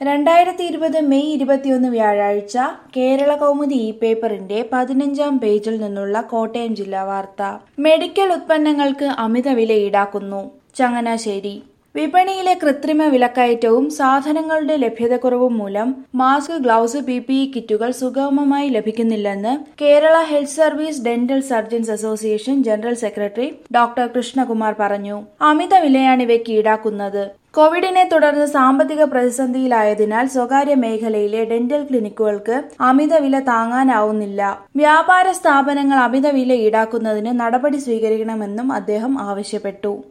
രണ്ടായിരത്തി ഇരുപത് മെയ് ഇരുപത്തിയൊന്ന് വ്യാഴാഴ്ച കേരള കൗമുദി ഇ പേപ്പറിന്റെ പതിനഞ്ചാം പേജിൽ നിന്നുള്ള കോട്ടയം ജില്ലാ വാർത്ത മെഡിക്കൽ ഉത്പന്നങ്ങൾക്ക് അമിത വില ഈടാക്കുന്നു ചങ്ങനാശ്ശേരി വിപണിയിലെ കൃത്രിമ വിലക്കയറ്റവും സാധനങ്ങളുടെ ലഭ്യതക്കുറവും മൂലം mask gloves P P E കിറ്റുകൾ സുഗമമായി ലഭിക്കുന്നില്ലെന്ന് Kerala health service dental surgeons association general secretary doctor Krishnakumar പറഞ്ഞു അമിത വിലയാണ് ഇവയ്ക്ക് ഈടാക്കുന്നത് കോവിഡിനെ തുടർന്ന് സാമ്പത്തിക പ്രതിസന്ധിയിലായതിനാൽ സ്വകാര്യ മേഖലയിലെ ഡെന്റൽ ക്ലിനിക്കുകൾക്ക് അമിത വില താങ്ങാനാവുന്നില്ല വ്യാപാര സ്ഥാപനങ്ങൾ അമിത വില ഈടാക്കുന്നതിന് നടപടി സ്വീകരിക്കണമെന്നും അദ്ദേഹം ആവശ്യപ്പെട്ടു